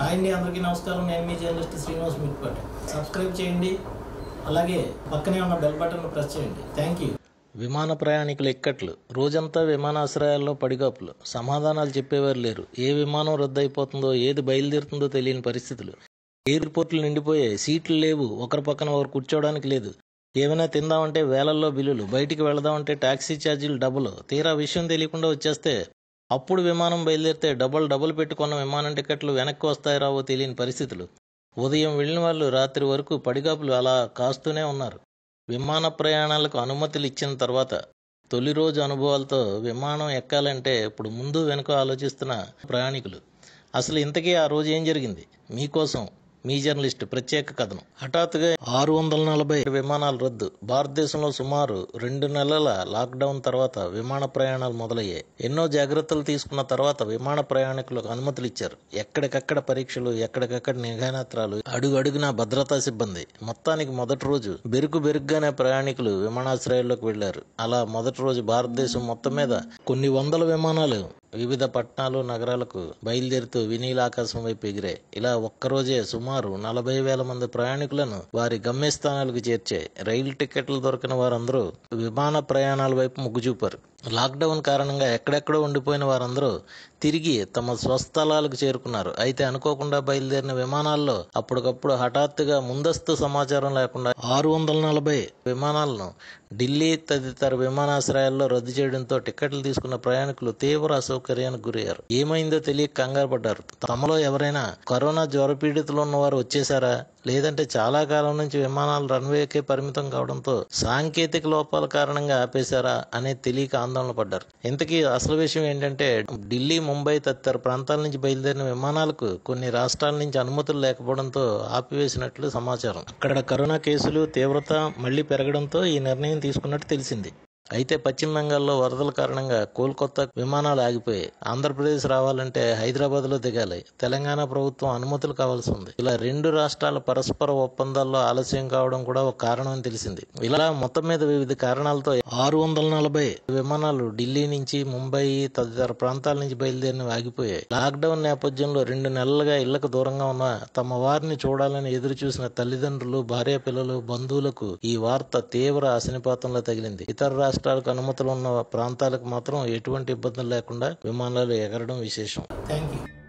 hi అండి అందరికీ నమస్కారం నేను మీ జర్నలిస్ట్ శ్రీనివాస్ మిట్పట్ సబ్స్క్రైబ్ చేయండి అలాగే పక్కనే ఉన్న బెల్ బటన్ ప్రెస్ చేయండి థ్యాంక్ యూ విమాన ప్రయాణికుల ఇక్కట్లు రోజంతా విమానాశ్రయాల్లో పడిగాపులు సమాధానాలు చెప్పేవారు లేరు ఏ విమానం రద్దయిపోతుందో ఏది బయలుదేరుతుందో తెలియని పరిస్థితులు ఎయిర్పోర్ట్లు నిండిపోయాయి సీట్లు లేవు ఒకరి పక్కన ఒకరు కూర్చోవడానికి లేదు ఏమైనా తిందామంటే వేలల్లో బిల్లులు బయటికి వెళదామంటే టాక్సీ ఛార్జీలు డబ్బులు తీరా విషయం తెలియకుండా వచ్చేస్తే అప్పుడు విమానం బయలుదేరితే డబల్ డబుల్ పెట్టుకున్న విమానం టికెట్లు వెనక్కి వస్తాయి రావో తెలియని పరిస్థితులు ఉదయం వెళ్ళిన వాళ్ళు రాత్రి వరకు పడిగాపులు అలా కాస్తూనే ఉన్నారు విమాన ప్రయాణాలకు అనుమతులు ఇచ్చిన తర్వాత తొలి రోజు అనుభవాలతో విమానం ఎక్కాలంటే ఇప్పుడు ముందు వెనుక ఆలోచిస్తున్న ప్రయాణికులు అసలు ఇంతకీ ఆ రోజు ఏం జరిగింది మీకోసం మీ జర్నలిస్ట్ ప్రత్యేక కథనం హఠాత్తుగా ఆరు వందల నలభై విమానాలు రద్దు భారతదేశంలో సుమారు రెండు నెలల లాక్డౌన్ తర్వాత విమాన ప్రయాణాలు మొదలయ్యాయి ఎన్నో జాగ్రత్తలు తీసుకున్న తర్వాత విమాన ప్రయాణికులకు అనుమతులు ఇచ్చారు ఎక్కడికక్కడ పరీక్షలు ఎక్కడికక్కడ నిఘానేత్రాలు అడుగు అడుగున భద్రతా సిబ్బంది మొత్తానికి మొదటి రోజు బెరుకు బెరుగ్గానే ప్రయాణికులు విమానాశ్రయాల్లోకి వెళ్లారు అలా మొదటి రోజు భారతదేశం మొత్తం మీద కొన్ని వందల విమానాలు వివిధ పట్టణాలు నగరాలకు బయలుదేరుతూ వినీల ఆకాశం వైపు ఎగిరాయి ఇలా ఒక్కరోజే సుమారు నలభై వేల మంది ప్రయాణికులను వారి గమ్యస్థానాలకు చేర్చాయి రైలు టికెట్లు దొరికిన వారందరూ విమాన ప్రయాణాల వైపు మొగ్గు చూపారు లాక్డౌన్ కారణంగా ఎక్కడెక్కడో ఉండిపోయిన వారందరూ తిరిగి తమ స్వస్థలాలకు చేరుకున్నారు అయితే అనుకోకుండా బయలుదేరిన విమానాల్లో అప్పటికప్పుడు హఠాత్తుగా ముందస్తు సమాచారం లేకుండా ఆరు వందల నలభై విమానాలను ఢిల్లీ తదితర విమానాశ్రయాల్లో రద్దు చేయడంతో టికెట్లు తీసుకున్న ప్రయాణికులు తీవ్ర అసౌకర్యానికి గురయ్యారు ఏమైందో తెలియక కంగారు పడ్డారు తమలో ఎవరైనా కరోనా జ్వర పీడితులు ఉన్నవారు వచ్చేసారా లేదంటే చాలా కాలం నుంచి విమానాలు రన్వేకే పరిమితం కావడంతో సాంకేతిక లోపాల కారణంగా ఆపేశారా అనేది తెలియక ఆందోళన పడ్డారు ఇంతకీ అసలు విషయం ఏంటంటే ఢిల్లీ ముంబై తదితర ప్రాంతాల నుంచి బయలుదేరిన విమానాలకు కొన్ని రాష్ట్రాల నుంచి అనుమతులు లేకపోవడంతో ఆపివేసినట్లు సమాచారం అక్కడ కరోనా కేసులు తీవ్రత మళ్లీ పెరగడంతో ఈ నిర్ణయం తీసుకున్నట్టు తెలిసింది అయితే పశ్చిమ బెంగాల్లో వరదల కారణంగా కోల్కతా విమానాలు ఆగిపోయాయి ఆంధ్రప్రదేశ్ రావాలంటే హైదరాబాద్ లో దిగాలి తెలంగాణ ప్రభుత్వం అనుమతులు కావాల్సి ఉంది ఇలా రెండు రాష్ట్రాల పరస్పర ఒప్పందాల్లో ఆలస్యం కావడం కూడా ఒక కారణం అని తెలిసింది ఇలా మొత్తం మీద వివిధ కారణాలతో ఆరు వందల నలభై విమానాలు ఢిల్లీ నుంచి ముంబై తదితర ప్రాంతాల నుంచి బయలుదేరినవి ఆగిపోయాయి లాక్డౌన్ నేపథ్యంలో రెండు నెలలుగా ఇళ్లకు దూరంగా ఉన్న తమ వారిని చూడాలని ఎదురు చూసిన తల్లిదండ్రులు భార్య పిల్లలు బంధువులకు ఈ వార్త తీవ్ర అశనిపాతంలో తగిలింది ఇతర రాష్ట్రాలకు అనుమతులు ఉన్న ప్రాంతాలకు మాత్రం ఎటువంటి ఇబ్బందులు లేకుండా విమానాలు ఎగరడం విశేషం థ్యాంక్ యూ